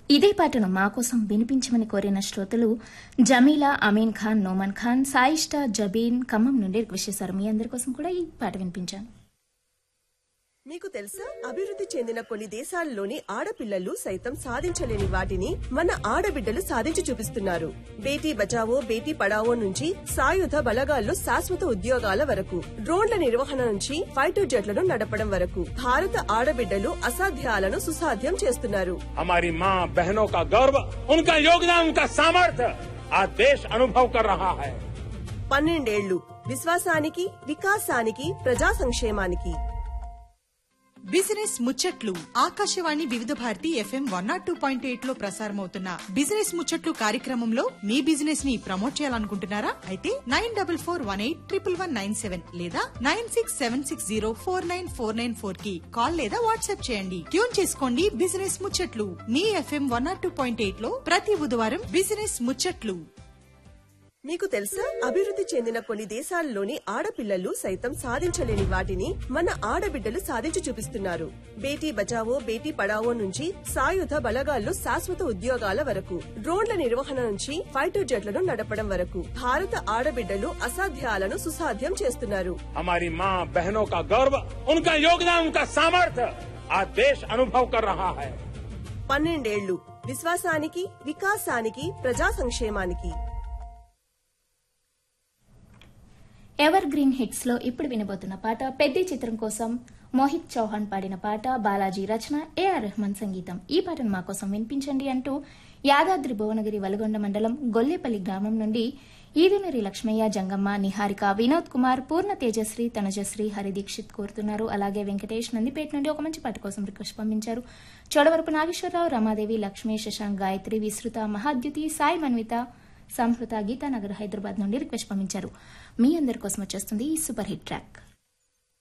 ఇదే పాటను మా కోసం వినిపించమని కోరిన శ్రోతలు జమీలా అమీన్ ఖాన్ నోమన్ ఖాన్ సాయిష్ట జబీన్ ఖమ్మం నుండి రిక్వెస్ట్ చేశారు మీ అందరి కోసం కూడా ఈ పాట వినిపించాను మీకు తెలుసా అభివృద్ధి చెందిన కొన్ని దేశాల్లోని ఆడపిల్లలు సైతం సాధించలేని వాటిని మన ఆడబిడ్డలు సాధించి చూపిస్తున్నారు బేటీ బచావో బేటీ పడావో నుంచి సాయుధ బలగాల్లో శాశ్వత ఉద్యోగాల వరకు డ్రోన్ల నిర్వహణ నుంచి ఫైటర్ జెట్లను నడపడం వరకు భారత ఆడబిడ్డలు అసాధ్యాలను సుసాధ్యం చేస్తున్నారు हमारी माँ बहनों का गौरव उनका योगदान उनका सामर्थ्य आज देश अनुभव कर रहा है పన్నెండేళ్లు విశ్వాసానికి వికాసానికి ప్రజా సంక్షేమానికి బిజినెస్ ముచ్చట్లు Akashvani Vividh Bharati FM one naught two point eight లో ప్రసారమవుతున్న బిజినెస్ ముచ్చట్లు కార్యక్రమంలో మీ బిజినెస్ ని ప్రమోట్ చేయాలనుకుంటున్నారా అయితే nine double four one eight triple one nine seven లేదా nine six seven six zero four nine four nine four కి కాల్ లేదా వాట్సాప్ చేయండి ట్యూన్ చేసుకోండి బిజినెస్ ముచ్చట్లు మీ FM one naught two point eight లో ప్రతి బుధవారం బిజినెస్ ముచ్చట్లు మీకు తెలుసా అభివృద్ధి చెందిన కొన్ని దేశాల్లోని ఆడపిల్లలు సైతం సాధించలేని వాటిని మన ఆడబిడ్డలు సాధించి చూపిస్తున్నారు బేటీ బచావో బేటీ పడావో నుంచి సాయుధ బలగాల్లో శాశ్వత ఉద్యోగాల వరకు డ్రోన్ల నిర్వహణ నుంచి ఫైటర్ జెట్లను నడపడం వరకు భారత ఆడబిడ్డలు అసాధ్యాలను సుసాధ్యం చేస్తున్నారు हमारी माँ बहनों का गौरव उनका योगदान उनका सामर्थ्य आज देश अनुभव कर रहा है పన్నెండేళ్లు విశ్వాసానికి వికాసానికి ప్రజా సంక్షేమానికి ఎవర్ గ్రీన్ హిట్స్ లో ఇప్పుడు వినబోతున్న పాట పెద్ద చిత్రం కోసం మోహిత్ చౌహాన్ పాడిన పాట బాలాజీ రచన ఏఆర్ రెహమాన్ సంగీతం ఈ పాటను మా కోసం వినిపించండి అంటూ యాదాద్రి భువనగిరి వలగొండ మండలం గొల్లేపల్లి గ్రామం నుండి ఈదునూరి లక్ష్మయ్య జంగమ్మ నిహారిక వినోద్ కుమార్ పూర్ణ తేజశ్రీ తనజశ్రీ హరిదీక్షిత్ కోరుతున్నారు అలాగే వెంకటేష్ నందిపేట నుండి ఒక మంచి పాట కోసం రిక్వెస్ట్ పంపించారు చోడవరపు నాగేశ్వరరావు రమాదేవి లక్ష్మీ శశాంక్ గాయత్రి విస్తృత మహాద్యుతి సాయి మన్విత సంహృత గీతానగర్ హైదరాబాద్ నుండి రిక్వెస్ట్ పంపించారు మీ అందరి కోసం వచ్చేస్తుంది ఈ సూపర్ హిట్ ట్రాక్